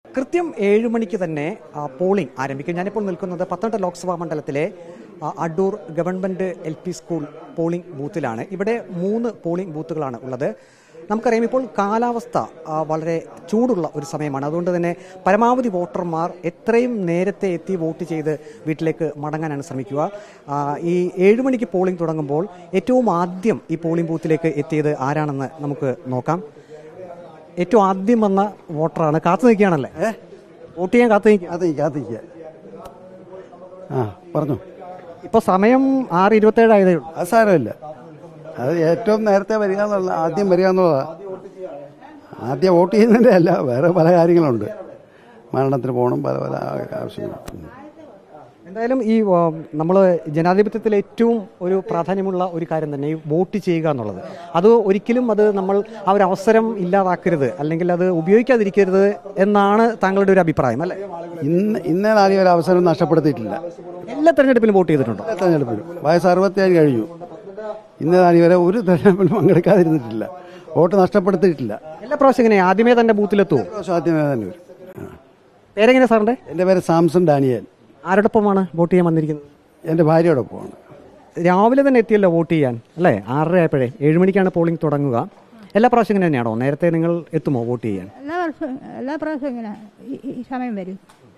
കൃത്യം ഏഴ് മണിക്ക് തന്നെ ആ, പോളിംഗ് ആരംഭിക്കും ഞാനിപ്പോൾ നിൽക്കുന്നത് പത്തനംതിട്ട ലോക്സഭാ മണ്ഡലത്തിലെ ആ, Adoor government L P school polling ബൂത്തിലാണ് ഇവിടെ മൂന്ന് പോളിംഗ് ബൂത്തുകളാണ് ഉള്ളത് നമുക്കറിയാം ഇപ്പോൾ കാലാവസ്ഥ ആ, വളരെ ചൂടുള്ള ഒരു സമയമാണ് അതുകൊണ്ട് തന്നെ പരമാവധി വോട്ടർമാർ എത്രയും നേരത്തെ എത്തി വോട്ട് ചെയ്ത് വീട്ടിലേക്ക് മടങ്ങാനാണ് ശ്രമിക്കുക ആ, ഈ ഏഴ് മണിക്ക് പോളിംഗ് തുടങ്ങുമ്പോൾ ഏറ്റവും ആദ്യം ഈ പോളിംഗ് ബൂത്തിലേക്ക് എത്തിയത് ആരാണെന്ന് നമുക്ക് നോക്കാം ഏറ്റവും ആദ്യം വന്ന വോട്ടറാണ് കാത്തു നിൽക്കുകയാണല്ലേ വോട്ട് ചെയ്യാൻ കാത്തു നിൽക്കുക അത് കാത്തിരിക്കുക ആ പറഞ്ഞു ഇപ്പൊ സമയം ആറ് ഇരുപത്തേഴ് ആയതേ ഉള്ളൂ അത് സാരമില്ല അത് ഏറ്റവും നേരത്തെ വരിക എന്നുള്ള ആദ്യം വരിക എന്നുള്ളതാ ആദ്യം വോട്ട് ചെയ്യുന്നതിൻ്റെ അല്ല വേറെ പല കാര്യങ്ങളുണ്ട് മരണത്തിന് പോകണം പല പല ആവശ്യങ്ങളുണ്ട് ഉം. എന്തായാലും ഈ നമ്മൾ ജനാധിപത്യത്തിൽ ഏറ്റവും ഒരു പ്രാധാന്യമുള്ള ഒരു കാര്യം തന്നെ ഈ വോട്ട് ചെയ്യുക എന്നുള്ളത് അത് ഒരിക്കലും അത് നമ്മൾ ആ ഒരു അവസരം ഇല്ലാതാക്കരുത് അല്ലെങ്കിൽ അത് ഉപയോഗിക്കാതിരിക്കരുത് എന്നാണ് താങ്കളുടെ ഒരു അഭിപ്രായം അല്ലേ ഇന്ന് ഇന്നേ നാളെ ഒരു അവസരം നഷ്ടപ്പെടുത്തിയിട്ടില്ല എല്ലാ തെരഞ്ഞെടുപ്പിലും വോട്ട് ചെയ്തിട്ടുണ്ടോ എല്ലാ തെരഞ്ഞെടുപ്പിലും വയസ്സ് അറുപത്തിയേഴ് കഴിഞ്ഞു ഇന്നേ നാളെ വരെ ഒരു തെരഞ്ഞെടുപ്പിലും പങ്കെടുക്കാതിരുന്നിട്ടില്ല വോട്ട് നഷ്ടപ്പെടുത്തിയിട്ടില്ല എല്ലാ പ്രാവശ്യം ഇങ്ങനെ ആദ്യമേ തന്നെ ബൂത്തിലെത്തുമോ പ്രാവശ്യം ആദ്യമേ തന്നെ വരും ആ. പേരെങ്ങനെ സാറിന്റെ എൻ്റെ പേര് സാംസൺ ഡാനിയൽ ആരോടൊപ്പമാണ് വോട്ട് ചെയ്യാൻ വന്നിരിക്കുന്നത് എൻ്റെ ഭാര്യയോടൊപ്പമാണ് രാവിലെ തന്നെ എത്തിയല്ലോ വോട്ട് ചെയ്യാൻ അല്ലേ ആറര ആയപ്പോഴേ ഏഴ് മണിക്കാണ് പോളിംഗ് തുടങ്ങുക എല്ലാ പ്രാവശ്യം ഇങ്ങനെ തന്നെയാണോ നേരത്തെ നിങ്ങൾ എത്തുമോ വോട്ട് ചെയ്യാൻ എല്ലാ വർഷവും എല്ലാ പ്രാവശ്യവും ഇങ്ങനെ ഈ- ഈ സമയം വരും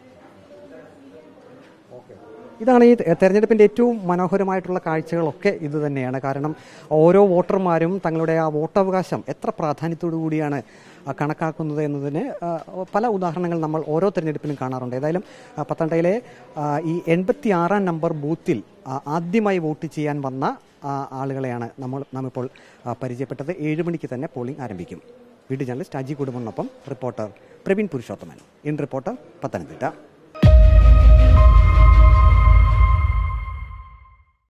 ഇതാണ് ഈ തെരഞ്ഞെടുപ്പിന്റെ ഏറ്റവും മനോഹരമായിട്ടുള്ള കാഴ്ചകളൊക്കെ ഇത് തന്നെയാണ് കാരണം ഓരോ വോട്ടർമാരും തങ്ങളുടെ ആ വോട്ടവകാശം എത്ര പ്രാധാന്യത്തോടു കൂടിയാണ് ആ, കണക്കാക്കുന്നത് എന്നതിന് ആ, പല ഉദാഹരണങ്ങൾ നമ്മൾ ഓരോ തെരഞ്ഞെടുപ്പിലും കാണാറുണ്ട് ഏതായാലും ആ, പത്തനംതിട്ടയിലെ ആ, ഈ എൺപത്തി ആറാം നമ്പർ ബൂത്തിൽ ആ, ആദ്യമായി വോട്ട് ചെയ്യാൻ വന്ന ആ, ആളുകളെയാണ് നമ്മൾ നാം ഇപ്പോൾ ആ, പരിചയപ്പെട്ടത് ഏഴ് മണിക്ക് തന്നെ പോളിംഗ് ആരംഭിക്കും വീഡിയോ ജേർണലിസ്റ്റ് അജി കുടുംബനൊപ്പം reporter Praveen Purushothaman in reporter Pathanamthitta